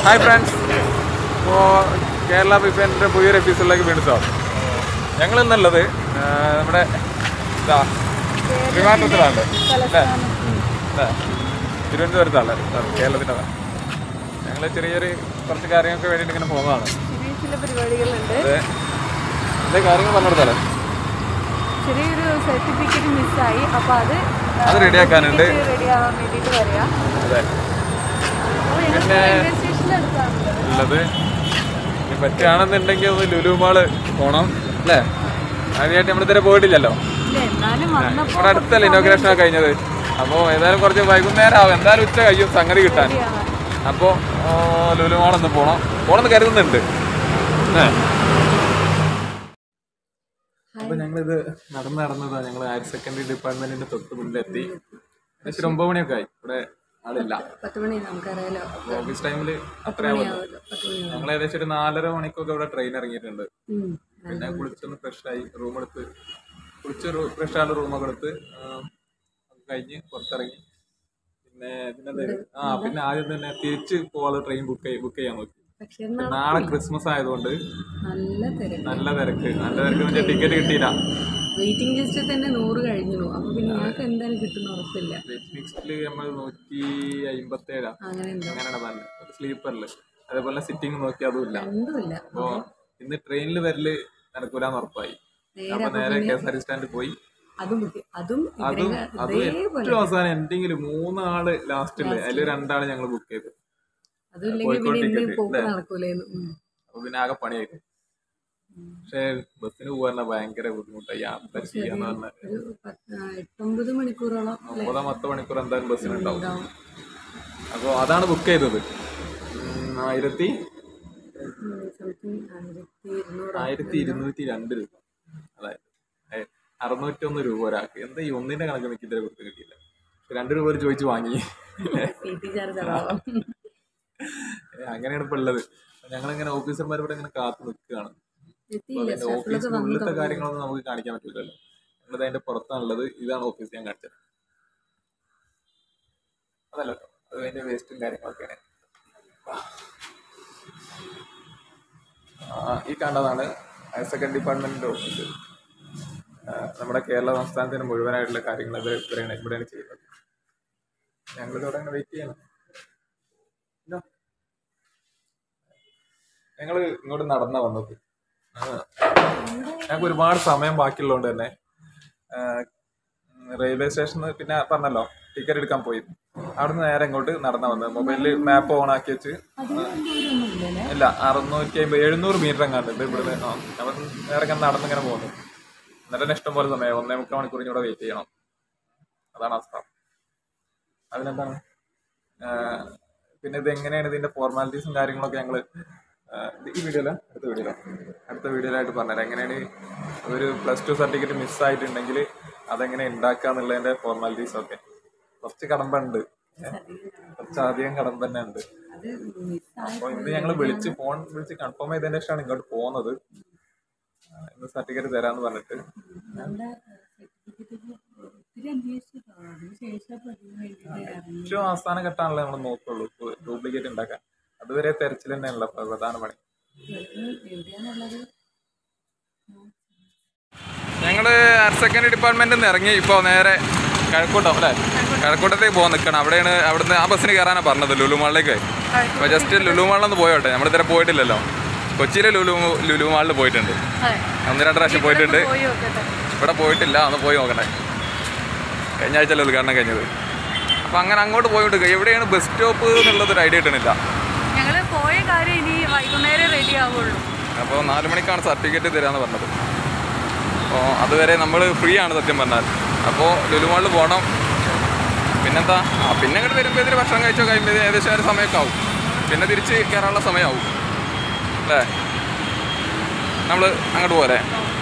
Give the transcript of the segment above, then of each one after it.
Hi friends ഇപ്പോൾ കേരള ഫിഫേൻ്റെ പുതിയൊരു എപ്പിസോഡിലേക്ക് വീണ്ടും സ്വാഗതം ഞങ്ങൾ ഇന്നുള്ളത് ആ, നമ്മുടെ ഇതാ ട്രിവാൻഡ്രത്തിലാണ് അല്ലേ ഉം. അല്ലേ തിരുവനന്തപുരത്താണ് കേരളത്തിൻ്റെ ഞങ്ങൾ ചെറിയൊരു കുറച്ച് കാര്യങ്ങൾക്ക് വേണ്ടിയിട്ട് ഇങ്ങനെ പോകുന്നതാണ് ചെറിയ ചില പരിപാടികളുണ്ട് അതെ അതേ കാര്യങ്ങൾ പറഞ്ഞു കൊടുത്താലേ ചെറിയൊരു സർട്ടിഫിക്കറ്റ് മിസ്സായി അപ്പൊ അത് അത് റെഡിയാക്കാനുണ്ട് റെഡി ആവാൻ വേണ്ടിയിട്ട് വരിക അതെ അപ്പൊ ഞങ്ങൾ റെയിൽവേ സ്റ്റേഷനിൽ അടുത്താണുള്ളത് ഉള്ളത് ഇനി പറ്റുകയാണെന്നുണ്ടെങ്കിൽ ഒന്ന് ലുലു മാള് പോകണം അല്ലേ ആദ്യമായിട്ട് നമ്മളിതുവരെ പോയിട്ടില്ലല്ലോ ഇല്ല എന്നാലും വന്നപ്പോ നമ്മുടെ അടുത്തല്ലേ ഇനോഗ്രേഷൻ ഒക്കെ കഴിഞ്ഞത് അപ്പോൾ ഏതായാലും കുറച്ച് വൈകുന്നേരം ആവും എന്തായാലും ഉച്ച കഴിയും സംഗതി കിട്ടാൻ അപ്പോൾ ലുലു മാളൊന്ന് പോകണം പോകണമെന്ന് കരുതുന്നുണ്ട് അപ്പോൾ ഞങ്ങളിത് നടന്ന് നടന്നതാ ഞങ്ങൾ ഹയർ സെക്കൻഡറി ഡിപ്പാർട്ട്മെന്റിന്റെ തൊട്ട് മുന്നിലെത്തി ഏകദേശം ഒരു ഒമ്പത് മണിയൊക്കെ ആയി ഇവിടെ ആളില്ല പത്ത് മണി നമുക്കറിയാലോ ഓഫീസ് ടൈമിൽ അത്രയാവുമല്ലോ പത്ത് മണി ഞങ്ങൾ ഏകദേശം ഒരു നാലര മണിക്കൊക്കെ ഇവിടെ ട്രെയിൻ ഇറങ്ങിയിട്ടുണ്ട് ഉം. പിന്നെ കുളിച്ചൊന്ന് ഫ്രഷ് ആയി റൂം എടുത്ത് കുളിച്ച് ഫ്രഷ് ആയിട്ട് റൂമൊക്കെ എടുത്ത് ആ, അത് കഴിഞ്ഞ് പുറത്തിറങ്ങി പിന്നെ പിന്നെ ആ പിന്നെ ആദ്യം തന്നെ തിരിച്ച് പോകാതെ ട്രെയിൻ ബുക്ക് ചെയ്ത് ബുക്ക് ചെയ്യാൻ നോക്കി പക്ഷെ എന്നാ നാളെ ക്രിസ്മസ് ആയതുകൊണ്ട് നല്ല തിരക്ക് നല്ല തിരക്ക് നല്ല തിരക്ക് വെച്ചാൽ ടിക്കറ്റ് കിട്ടിയില്ല വെയിറ്റിംഗ് ലിസ്റ്റിൽ തന്നെ നൂറ് കഴിഞ്ഞു അപ്പൊ പിന്നെ ഞങ്ങൾക്ക് എന്തായാലും കിട്ടുന്ന ഉറപ്പില്ല നെക്സ്റ്റിൽ നമ്മൾ നൂറ്റി അമ്പത്തേഴാ അങ്ങനെ എന്തോ അങ്ങനെയാണ് പറഞ്ഞത് സ്ലീപ്പറിൽ അതേപോലെ സിറ്റിംഗ് നോക്കി അതുമില്ല രണ്ടുമില്ല അപ്പോൾ ഇന്ന് ട്രെയിനിൽ വരല് നടക്കൂലെന്ന് ഉറപ്പായി അപ്പൊ നേരെ K S R T stand പോയി അതും ബുദ്ധി അതും അതും ഇവരെ അതും ഇതേപോലെ ഏറ്റവും അവസാനം എന്തെങ്കിലും മൂന്നാള് ലാസ്റ്റില് അതിൽ രണ്ടാള് ഞങ്ങൾ ബുക്ക് ചെയ്തു അതും ഇല്ലെങ്കിൽ പിന്നെ കോഴിക്കോട് ഇന്ന് ticket പോക്ക് ഇല്ലേ? നടക്കൂലേന്ന് ഉം. അപ്പൊ പിന്നെ ആകെ പണിയായിരുന്നു പക്ഷെ ബസ്സിന് പോകാൻ ഭയങ്കര ബുദ്ധിമുട്ടായി യാത്ര ചെയ്യാന്ന് പറഞ്ഞാൽ ഒരു പത്ത് ആ, എട്ടൊമ്പത് മണിക്കൂറോളം ഒമ്പതോ പത്തോ മണിക്കൂർ എന്തായാലും ബസ്സിനുണ്ടാവും ഉണ്ടാവും അപ്പോൾ അതാണ് ബുക്ക് ചെയ്തത് ഉം, ആയിരത്തി സംതിങ് ആയിരത്തി ഇരുന്നൂറ് ആയിരത്തി ഇരുന്നൂറ്റി രണ്ട് രൂപ അതായത് ഏ, അറുന്നൂറ്റൊന്ന് രൂപ ഒരാൾക്ക് എന്താ ഈ ഒന്നിന്റെ കണക്ക് എനിക്ക് ഇതുവരെ കൊടുത്ത് കിട്ടിയില്ല പക്ഷെ രണ്ട് രൂപ ഒരു ചോദിച്ചു വാങ്ങി സി ടി ചാർജ് അളവാം ഏ, അങ്ങനെയാണ് ഇപ്പൊ ഉള്ളത് ഞങ്ങളിങ്ങനെ ഓഫീസർമാർ ഇവിടെ ഇങ്ങനെ കാത്തു നിൽക്കുകയാണ് എത്തിയില്ല അതിന്റെ ഓഫീസിന്റെ ഉള്ളിലത്തെ കാര്യങ്ങളൊന്നും നമുക്ക് കാണിക്കാൻ പറ്റില്ലല്ലോ ഞങ്ങളത് അതിന്റെ പുറത്താണുള്ളത് ഇതാണ് ഓഫീസ് ഞാൻ കാണിച്ചത് അതല്ല കേട്ടോ അത് അതിന്റെ വേസ്റ്റും കാര്യങ്ങളൊക്കെയാണ് ആ, ഈ കണ്ടതാണ് ഹയർ സെക്കൻഡറി ഡിപ്പാർട്ട്മെന്റിന്റെ ഓഫീസ് ആ, നമ്മുടെ കേരള സംസ്ഥാനത്തിന് മുഴുവനായിട്ടുള്ള കാര്യങ്ങൾ ഇത് ഇവിടെയാണ് ഇവിടെയാണ് ചെയ്യുന്നത് ഞങ്ങളിവിടെ അങ്ങനെ വെയിറ്റ് ചെയ്യണം ഇല്ല. ഞങ്ങള് ഇങ്ങോട്ട് നടന്നാ വന്നത് ആ, ഞങ്ങൾക്ക് ഒരുപാട് സമയം ബാക്കിയുള്ളതുകൊണ്ട് തന്നെ ആ, ഉം, റെയിൽവേ സ്റ്റേഷനിൽ പിന്നെ പറഞ്ഞല്ലോ ടിക്കറ്റ് എടുക്കാൻ പോയി അവിടുന്ന് നേരെ ഇങ്ങോട്ട് നടന്നാ വന്നത് മൊബൈലിൽ മാപ്പ് ഓൺ ആക്കി വെച്ച് ദൂരമൊന്നുമില്ലല്ലേ ഇല്ല അറുന്നൂറ്റി അമ്പത് എഴുന്നൂറ് മീറ്റർ എങ്ങാണ്ട് ഉണ്ട് ഇവിടുന്ന് ആ നമ്മൾ നേരെ ഇങ്ങനെ നടന്നിങ്ങനെ പോകുന്നു എന്നിട്ട് തന്നെ ഇഷ്ടം പോലെ സമയം ഒന്നേ മുക്കാൽ മണിക്കൂർ ഇവിടെ വെയിറ്റ് ചെയ്യണം അതാണ് അവസ്ഥ അതിനെന്താണ് ആ, പിന്നെ ഇത് എങ്ങനെയാണ് ഇതിന്റെ ഫോർമാലിറ്റീസും കാര്യങ്ങളൊക്കെ ഞങ്ങൾ ഈ വീഡിയോയില അടുത്ത വീഡിയോയില അടുത്ത വീഡിയോയിലായിട്ട് പറഞ്ഞുതരാം എങ്ങനെയാണ് ഒരു പ്ലസ് ടു സർട്ടിഫിക്കറ്റ് മിസ്സായിട്ടുണ്ടെങ്കിൽ അതെങ്ങനെ ഉണ്ടാക്കുക എന്നുള്ളതിന്റെ ഫോർമാലിറ്റീസ് ഒക്കെ കുറച്ച് കടമ്പുണ്ട് ഏ, കുറച്ച് അധികം കടമ്പ് തന്നെ ഉണ്ട് അത് മിസ്സായി അപ്പൊ ഇന്ന് ഞങ്ങൾ വിളിച്ച് ഫോൺ വിളിച്ച് കൺഫേം ചെയ്തതിന് ശേഷമാണ് ഇങ്ങോട്ട് പോകുന്നത് ആ, ഇന്ന് സർട്ടിഫിക്കറ്റ് തരാന്ന് പറഞ്ഞിട്ട് നമ്മുടെ സർട്ടിഫിക്കറ്റ് ഒത്തിരി അന്വേഷിച്ചിട്ടോ അതിന് ശേഷം അതിന് വേണ്ടിയിട്ട് ഇറങ്ങി ഏറ്റവും അവസാന ഘട്ടമാണല്ലോ നമ്മൾ നോക്കുള്ളൂ ഡ്യൂപ്ലിക്കേറ്റ് ഉണ്ടാക്കാൻ അതുവരെ തെരച്ചിൽ തന്നെയാണല്ലോ ഇപ്പൊ പ്രധാന പണി ഇത് എവിടെയാണുള്ളത് ഞങ്ങള് ഹയർ സെക്കൻഡറി ഡിപ്പാർട്ട്മെന്റിൽ നിന്ന് ഇറങ്ങി ഇപ്പോൾ നേരെ കഴക്കൂട്ടം അല്ലേ കഴക്കൂട്ടത്തേക്ക് പോകാൻ നിൽക്കണം അവിടെയാണ് അവിടുന്ന് ആ ബസ്സിന് കയറാനാണ് പറഞ്ഞത് ലുലു മാളിലേക്ക് അപ്പോൾ ജസ്റ്റ് ലുലു മാളിലൊന്ന് പോയോട്ടെ നമ്മൾ ഇതുവരെ പോയിട്ടില്ലല്ലോ കൊച്ചിയിലെ ലുലു ലുലു മാളിൽ പോയിട്ടുണ്ട് ഒന്ന് രണ്ട് പ്രാവശ്യം പോയിട്ടുണ്ട് പോയി നോക്കട്ടെ ഇവിടെ പോയിട്ടില്ല ഒന്ന് പോയി നോക്കട്ടെ കഴിഞ്ഞ ആഴ്ചയല്ലേ ഉദ്ഘാടനം കഴിഞ്ഞത് അപ്പോൾ അങ്ങനെ അങ്ങോട്ട് പോയിട്ട് എവിടെയാണ് ബസ് സ്റ്റോപ്പ് എന്നുള്ളത് ഒരു ഐഡിയ കിട്ടണില്ല ഞങ്ങൾ പോയ കാര്യം ഇനി വൈകുന്നേരം റെഡി ആവുള്ളൂ അപ്പോൾ നാല് മണിക്കാണ് സർട്ടിഫിക്കറ്റ് തരാമെന്ന് പറഞ്ഞത് അപ്പോൾ അതുവരെ നമ്മൾ ഫ്രീ ആണ് സത്യം പറഞ്ഞാൽ അപ്പോൾ ലുലുമാളിൽ പോകണം പിന്നെന്താ ആ പിന്നെ ഇങ്ങോട്ട് വരുമ്പോൾ ഇതിന് ഭക്ഷണം കഴിച്ചോ കഴിയുമ്പോൾ ഏകദേശം ഒരു സമയമൊക്കെ ആവും പിന്നെ തിരിച്ച് കയറാനുള്ള സമയമാവും അല്ലേ നമ്മൾ അങ്ങോട്ട് പോരെ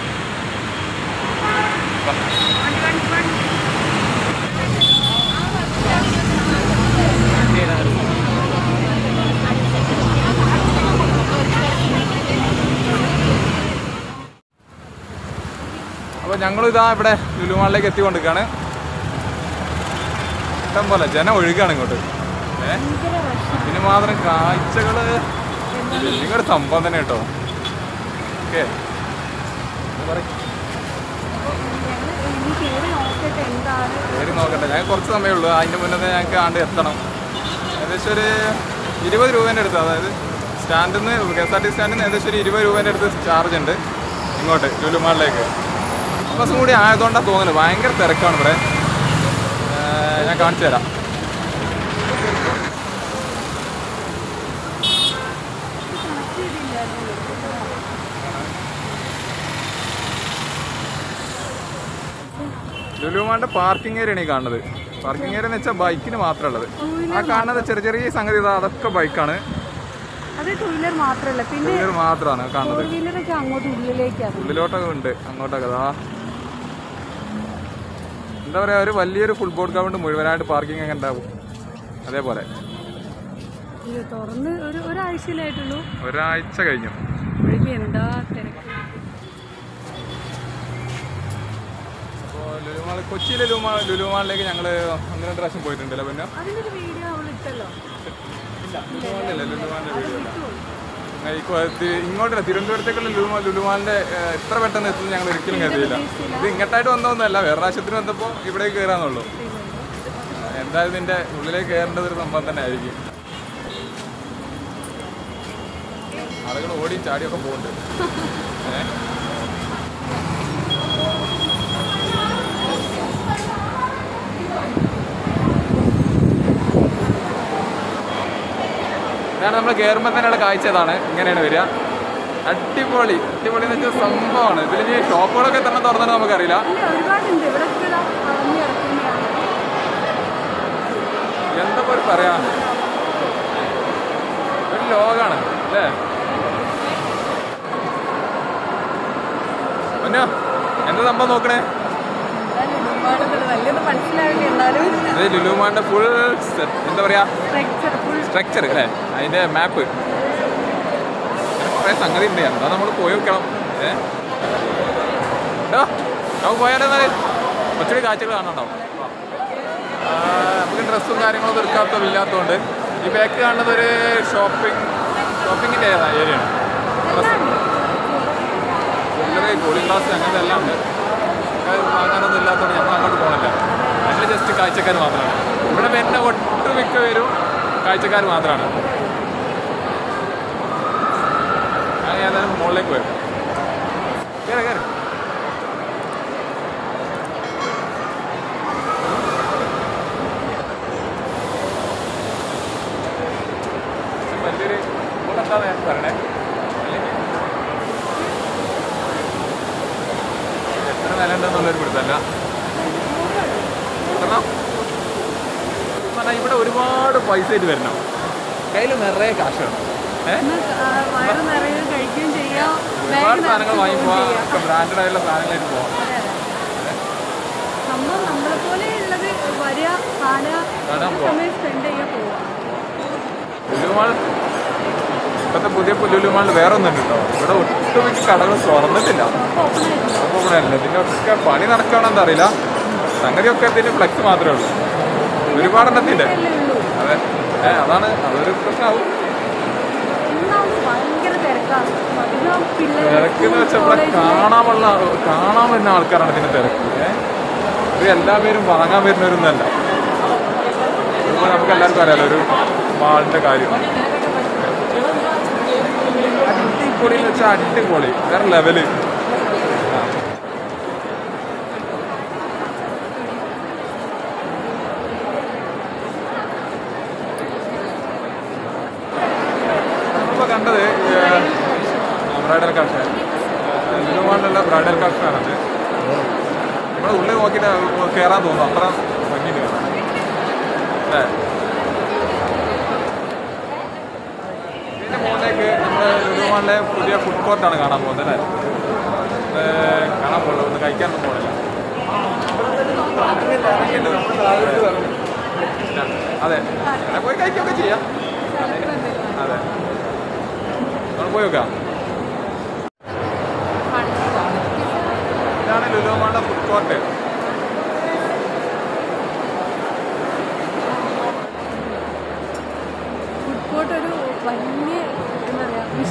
അപ്പോൾ ഞങ്ങൾ ഇതാ ഇവിടെ ലുലുമാളിലേക്ക് എത്തിക്കൊണ്ടിരിക്കുകയാണ് ഇഷ്ടം പോലെ ജനം ഒഴുകാണ് ഇങ്ങോട്ട് ഏ ഭയങ്കര റഷ് ഇതിന് മാത്രം കാഴ്ചകള് നിങ്ങളുടെ സംഭവം തന്നെ കേട്ടോ ഓക്കെ ഞങ്ങൾ ഇനി കയറി നോക്കട്ടെ എന്താണ് കയറി നോക്കട്ടെ ഞങ്ങൾക്ക് കുറച്ച് സമയമേ ഉള്ളൂ അതിൻ്റെ മുന്നേ ഞങ്ങൾക്ക് ആണ്ട് എത്തണം ഏകദേശം ഒരു ഇരുപത് രൂപേൻ്റെ അടുത്ത് അതായത് സ്റ്റാൻഡിൽ നിന്ന് കെ എസ് ആർ ടി സ്റ്റാൻഡിൽ നിന്ന് ഏകദേശം ഒരു ഇരുപത് രൂപേൻ്റെ അടുത്ത് ചാർജ് ഉണ്ട് ഇങ്ങോട്ട് ലുലുമാളിലേക്ക് ബസ്സും കൂടി ആയതുകൊണ്ടാണ് തോന്നുന്നത് ഭയങ്കര തിരക്കാണ് ഇവിടെ ഏർ ഞാൻ കാണിച്ചു തരാം കണക്ട് ചെയ്തില്ലായിരുന്നു ലുലുമാളിൻ്റെ പാർക്കിംഗ് ഏരിയയാണ് ഈ കാണുന്നത് പാർക്കിംഗ് ഏരിയ എന്ന് വെച്ചാൽ ബൈക്കിന് മാത്രമേ ഉള്ളത് ആ കാണുന്നത് ചെറിയ ചെറിയ സംഗതി ഇതാ അതൊക്കെ ബൈക്കാണ് അത് ടൂ വീലർ മാത്രമല്ല പിന്നെ ടൂ വീലർ മാത്രമാണ് കാണുന്നത് ഫോർ വീലറൊക്കെ അങ്ങോട്ട് ഉള്ളിലേക്കാണ് ഉള്ളിലോട്ടൊക്കെ ഉണ്ട് അങ്ങോട്ടൊക്കെ അതാ എന്താ പറയാ ഒരു വലിയൊരു ഫുൾ ബോർഡ് ഗ്രൗണ്ട് മുഴുവനായിട്ട് പാർക്കിംഗ് ഒക്കെ ഉണ്ടാവും അതേപോലെ ഇത് തുറന്ന് ഒരു ഒരാഴ്ചയിലായിട്ടുള്ളൂ ഒരാഴ്ച കഴിഞ്ഞു അപ്പോഴേക്കും എന്താ തിരക്ക് അപ്പോൾ ലുലുമാൾ കൊച്ചി ലുലുമാൾ ലുലുമാളിലേക്ക് ഞങ്ങൾ ഒന്ന് രണ്ട് പ്രാവശ്യം പോയിട്ടുണ്ടല്ലോ പിന്നെ അതിനൊരു വീഡിയോ അവൾ ഇട്ടല്ലോ ഇല്ല ലുലുമാളിലല്ല ലുലുമാളിൻ്റെ വീഡിയോ അല്ല ഈ കൊ- തി- ഇങ്ങോട്ടല്ല തിരുവനന്തപുരത്തേക്കുള്ള ലുലുമാ ലുലുമാളിൻ്റെ ഏഹ്, ഇത്ര പെട്ടെന്ന് എത്തുന്നത് ഞങ്ങൾ ഒരിക്കലും കരുതിയില്ല ഇത് ഇങ്ങോട്ടായിട്ട് വന്നതൊന്നുമല്ല വേറെ പ്രാവശ്യത്തിന് വന്നപ്പോൾ ഇവിടേക്ക് കയറാന്നുള്ളൂ എന്തായാലും ഇതിൻ്റെ ഉള്ളിലേക്ക് കയറേണ്ടത് ഒരു സംഭവം തന്നെ ആയിരിക്കും ആളുകൾ ഓടിയും ചാടിയൊക്കെ പോകുന്നുണ്ട് ഏഹ് ഇതാണ് നമ്മൾ കയറുമ്പോൾ തന്നെയുള്ള കാഴ്ച ഇതാണ് ഇങ്ങനെയാണ് വരിക അടിപൊളി അടിപൊളി എന്ന് വെച്ചാൽ സംഭവമാണ് ഇതിൽ ഇനി ഷോപ്പുകളൊക്കെ തന്നെ തുറന്നിട്ട് നമുക്കറിയില്ല ഇല്ല ഒരുപാടുണ്ട് ഇവിടെ അളഞ്ഞു കിടക്കുന്നതാണ് എന്താ പോലും പറയാ ഒരു ലോകാണ് അല്ലേ പൊന്നോ എന്താ സംഭവം നോക്കണേ നല്ലത് മനസ്സിലാവില്ല എന്നാലും ഇത് ലുലുമാന്റെ ഫുൾ എന്താ പറയാ സ്ട്രക്ചർ ഫുൾ സ്ട്രക്ചർ അല്ലേ അതിന്റെ മാപ്പ് കുറേ സംഗതി ഉണ്ട് എന്താ നമ്മൾ പോയി നോക്കണം ഏ കേട്ടോ നമുക്ക് പോയാലോ എന്നാല് കുറച്ചുകൂടി കാഴ്ചകൾ കാണണ്ടാവും ആ, നമുക്ക് ഡ്രസ്സും കാര്യങ്ങളൊന്നും എടുക്കാത്തതും ഇല്ലാത്തതുകൊണ്ട് ഈ ബാക്ക് കാണുന്നത് ഒരു ഷോപ്പിംഗ് ഷോപ്പിങ്ങിൻ്റെ ഏരിയയാണ് ഡ്രസ്സ് ജ്വല്ലറി കൂളിംഗ് ഗ്ലാസ് അങ്ങനത്തെ എല്ലാം ഉണ്ട് അത് വാങ്ങാനൊന്നും ഇല്ലാത്തതുകൊണ്ട് ഞങ്ങൾ അങ്ങോട്ട് പോകണില്ല ഞങ്ങൾ ജസ്റ്റ് കാഴ്ചക്കാർ മാത്രമാണ് ഇവിടെ വരുന്ന ഒട്ടുമിക്ക പേരും കാഴ്ചക്കാർ മാത്രമാണ് ഞാൻ ഏതായാലും മുകളിലേക്ക് വരും കയറി കയറി വലിയൊരു എന്താണെന്ന് ഞാൻ പറയണേ അല്ലെങ്കിൽ എത്ര നില ഉണ്ടെന്നുള്ളൊരു പിടുത്തല്ല എത്രണ്ണം? പറഞ്ഞാൽ ഇവിടെ ഒരുപാട് പൈസ ആയിട്ട് വരണം കയ്യിൽ നിറയെ കാശ് വേണം ഏഹ് വയറ് നിറയെ കഴിക്കുകയും ചെയ്യാം ഒരുപാട് ബാഗ് സാധനങ്ങൾ നിറച്ച് വാങ്ങി പോവുകയും പോവാം ചെയ്യാം. ഒക്കെ ബ്രാൻഡഡ് ആയിട്ടുള്ള സാധനങ്ങളായിട്ട് പോവാം അതെ, അതെ. സംഭവം നമ്മളെ പോലെ ഉള്ളത് വരിക കാണുക കാണാൻ ഒരു പോവാം. സമയം സ്പെൻഡ് ചെയ്യുക പോവാം ലുലുമാൾ ഇപ്പോഴത്തെ പുതിയ ലുലുമാളിൽ വേറെ ഒന്നുണ്ട് കേട്ടോ ഇവിടെ ഒട്ടുമിക്ക കടകൾ തുറന്നിട്ടില്ല ഓപ്പൺ ആയിട്ടില്ല അപ്പോൾ ഇവിടെ അല്ല ഇതിൻ്റെ ഒക്കെ പണി നടക്കുകയാണെന്ന് അറിയില്ല സംഗതിയൊക്കെ ഇതിൻ്റെ ഫ്ലെക്സ് മാത്രമേ ഉള്ളൂ ഒരുപാടെണ്ണത്തിൻ്റെ അല്ലേ ഉള്ളൂ അതെ ഏ അതാണ് അതൊരു പ്രശ്നമാവും ഒന്നാമത് ഭയങ്കര തിരക്കാണ് അധികം പിള്ളേർ തിരക്കെന്ന് വെച്ചാൽ ഇവിടെ കാണാമുള്ള കാണാൻ വരുന്ന ആൾക്കാരാണ് ഇതിന്റെ തിരക്ക് ഏഹ് ഇത് എല്ലാ പേരും വാങ്ങാൻ വരുന്നവരൊന്നല്ല ഇതിപ്പോ നമുക്ക് എല്ലാവർക്കും അറിയാലോ ഒരു മാളിന്റെ കാര്യം അടിപൊളി എന്ന് വെച്ചാൽ അടിപൊളി വേറെ ലെവല് നമ്മളിപ്പോ കണ്ടത് ബ്രൈഡൽ കളക്ഷൻ ലുലുമാളിലുള്ള ബ്രൈഡൽ കളക്ഷനാണത് നമ്മുടെ ഉള്ളിൽ നോക്കിയിട്ട് കയറാൻ തോന്നും അത്ര ഭംഗിയുണ്ട് കാണാൻ. അല്ലേ ഇതിന്റെ മുകളിലേക്ക് നമ്മൾ ലുലുമാളിലെ പുതിയ ഫുഡ് കോർട്ടാണ് കാണാൻ പോകുന്നത് അല്ലേ ഏ, കാണാൻ പോകുന്നത് ഒന്ന് കഴിക്കാനൊന്നും പോകണില്ല അതെ അങ്ങനെ പോയി കഴിക്കുകയൊക്കെ ചെയ്യാം അതെ നമ്മൾ പോയി നോക്കാം ഇതാണ് ലുലുമാളുടെ ഫുഡ് കോർട്ട്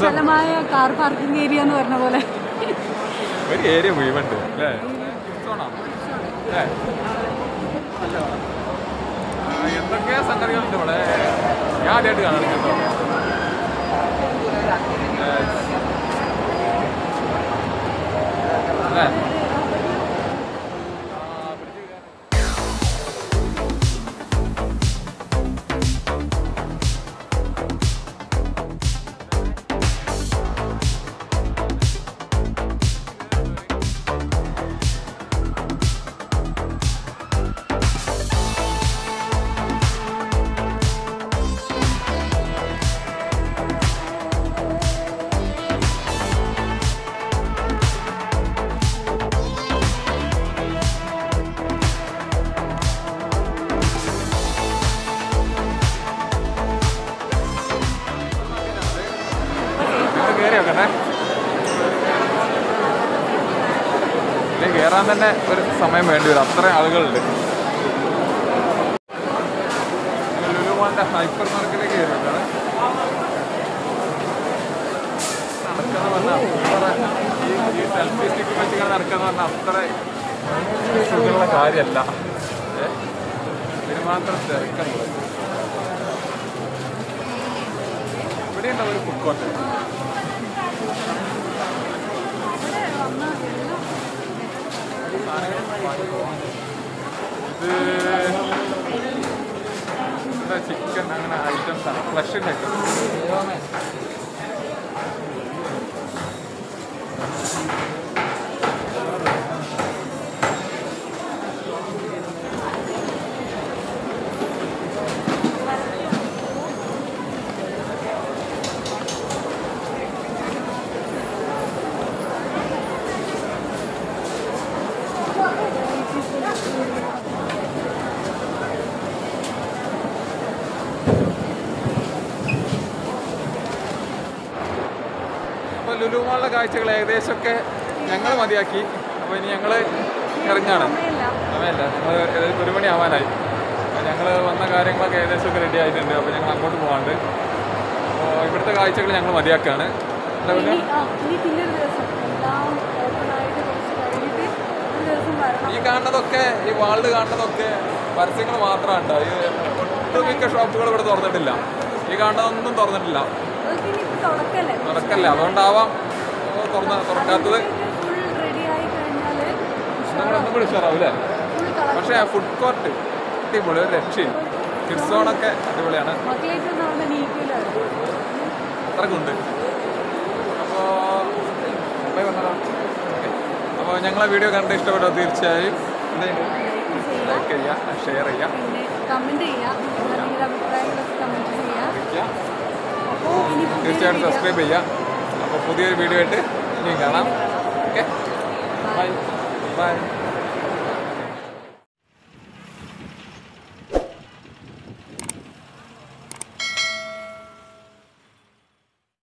വിശാലമായ കാർ പാർക്കിംഗ് ഏരിയ എന്ന് പറഞ്ഞ പോലെ ഒരു ഏരിയ മുഴുവുണ്ട് അല്ലേ കിഡ്സോണോ? അല്ലേ? അല്ല. ആ, എന്തൊക്കെ സംഗതികളുണ്ട് ഇവിടെ ഞാൻ ആദ്യമായിട്ട് കാണാൻ കേട്ടോ അല്ലേ ഇവിടെ കയറി നോക്കട്ടെ ഇതിൽ കയറാൻ തന്നെ ഒരു സമയം വേണ്ടി വരും അത്ര ആളുകളുണ്ട് ലുലുമാന്റെ ഹൈപ്പർ മാർക്കറ്റിലേക്ക് കയറി നോക്കാണ് നടക്കുന്ന പറഞ്ഞാൽ അത്ര ഈ ഈ സെൽഫി സ്റ്റിക്ക് വെച്ചിങ്ങനെ നടക്കുന്ന പറഞ്ഞാൽ അത്ര സുഖമുള്ള കാര്യമല്ല ഏ? ഇതിന് മാത്രം തിരക്കുള്ളത് ഇവിടെ ഉണ്ടാവും ഒരു ഫുഡ് കോർട്ട് ഇത് ചിക്കൻ അങ്ങനെ ഐറ്റംസ് ആണ് ഫ്ലഷിൻ്റെ ഐറ്റംസ് അപ്പോൾ ലുലുമാളിലെ കാഴ്ചകൾ ഏകദേശമൊക്കെ ഞങ്ങൾ മതിയാക്കി അപ്പോൾ ഇനി ഞങ്ങൾ ഇറങ്ങാണ് സമയമില്ല ഞങ്ങൾ ഏകദേശം ഒരു മണി ആവാനായി അപ്പോൾ ഞങ്ങൾ വന്ന കാര്യങ്ങളൊക്കെ ഏകദേശമൊക്കെ റെഡി ആയിട്ടുണ്ട് അപ്പോൾ ഞങ്ങൾ അങ്ങോട്ട് പോകാണ്ട് അപ്പോൾ ഇവിടുത്തെ കാഴ്ചകൾ ഞങ്ങൾ മതിയാക്കുകയാണ് എന്താ ഇനി പറയുക ആ, ഇനി പിന്നെ ഒരു ദിവസം എല്ലാം ഓപ്പൺ ആയിട്ട് കുറച്ച് കഴിഞ്ഞിട്ട് ഒരു ദിവസം വരണം ഈ കാണുന്നതൊക്കെ ഈ വാളിൽ കാണുന്നതൊക്കെ പരസ്യങ്ങൾ മാത്രമാണ് ഈ ഒട്ടുമിക്ക ഷോപ്പുകൾ ഇവിടെ തുറന്നിട്ടില്ല ഈ കാണുന്നതൊന്നും തുറന്നിട്ടില്ല അതൊക്കെ ഇനിയിപ്പോൾ തുടക്കല്ലേ തുറക്കല്ല അതുകൊണ്ടാവാം ഓ, തുറന്ന തുറക്കാത്തത് ഫുൾ റെഡി ആയി കഴിഞ്ഞാൽ നമ്മളൊന്നും കൂടി ഉഷാറാവും അല്ലേ ഫുൾ കളർ പക്ഷേ ഫുഡ് കോർട്ട് അടിപൊളി ഒരു രക്ഷയും കിഡ്സ് സോണൊക്കെ അടിപൊളിയാണ് മക്കളേക്കൊന്നും അവിടെ നീക്കില്ലായിരുന്നു അത്രക്കുണ്ട് അപ്പോൾ അമ്മയെ വന്നതാ അപ്പോൾ ഞങ്ങളെ വീഡിയോ കണ്ട് ഇഷ്ടപ്പെട്ടോ തീർച്ചയായും എന്തെങ്കിലും ലൈക്ക് ചെയ്യുക ലൈക്ക് ചെയ്യുക ഷെയർ ചെയ്യുക പിന്നെ കമൻറ്റ് ചെയ്യുക നിങ്ങളുടെ അഭിപ്രായങ്ങളൊക്കെ കമൻറ്റ് ചെയ്യുക വിളിക്കുക അപ്പോൾ ഇനി പുതിയൊരു തീർച്ചയായിട്ടും video സബ്സ്ക്രൈബ് ചെയ്യുക അപ്പോൾ പുതിയൊരു വീഡിയോ ആയിട്ട് ഇനിയും കാണാം ഓക്കെ ബൈ ബൈ